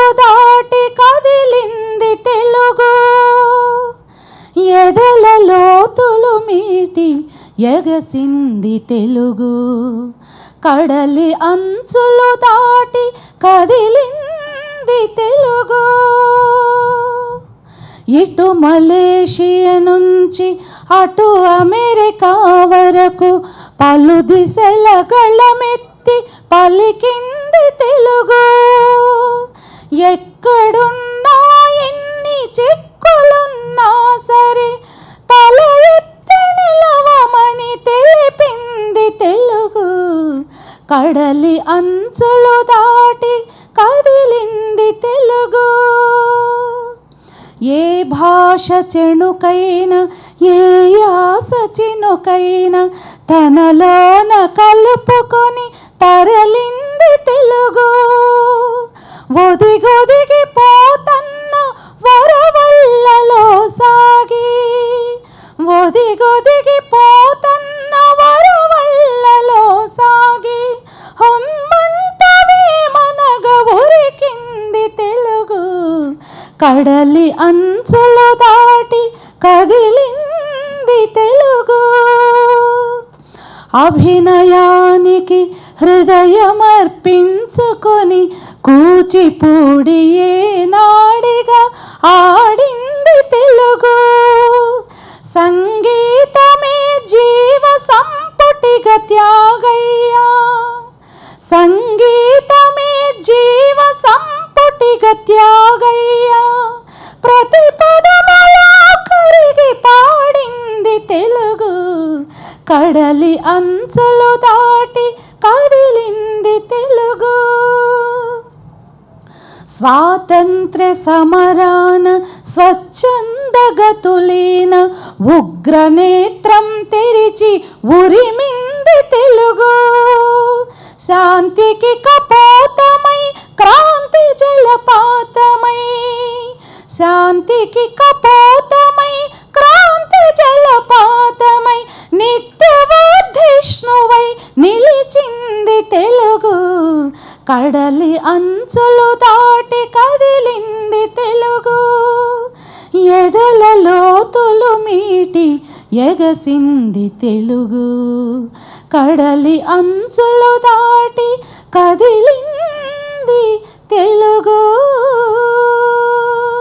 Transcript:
అంచులు దాటి కదిలింది తెలుగు ఎదల లోతులు మీటి ఎగసింది తెలుగు కడలి అంచులు దాటి కదిలింది తెలుగు ఇటు మలేషియా నుంచి అటు అమెరికా వరకు పలు దిశల గళమెత్తి పలికింది తెలుగు ఎక్కడున్నా ఎన్ని చిక్కులున్నా సరే తల ఎత్తి నిలవమని తెలిపింది తెలుగు కడలి అంచులు దాటి కదిలింది తెలుగు ఏ భాష చెణుకైనా ఏ యాస చినుకైనా తనలోన కలుపుకొని తరలింది తెలుగు ఒదిగొదిగి పోతన్న వరవళ్ళలో సాగి ఒదిగొదిగి పోతన్న వరవళ్ళలో సాగి హొమ్మంటవే మనగ ఉరికింది తెలుగు కడలి అంచులు దాటి కదిలింది తెలుగు అభినయానికి హృదయమర్పించుకొని కూచిపూడి ఏ నాడిగా ఆడింది తెలుగు సంగీతమే జీవ సంపుటిగా త్యాగయ్యా సంగీతమే జీవ సంపుటిగా త్యాగయ్యా ప్రతి పదములో కరిగి పాడింది తెలుగు కడలి అంచులు దాటి కదిలింది తెలుగు స్వాతంత్ర్య సమరాన స్వచ్ఛందగతులీన ఉగ్రనేత్రం తెరిచి ఉరిమింది తెలుగు శాంతికి కపోతమై క్రాంతి జలపాతమై శాంతికి కపోతమై క్రాంతి జలపాతమై నిత్యవర్ధిష్ణువై నిలిచింది తెలుగు కడలి అంచులు దాటి కదిలింది తెలుగు ఎదల లోతులు మీటి ఎగసింది తెలుగు కడలి అంచులు దాటి కదిలింది తెలుగు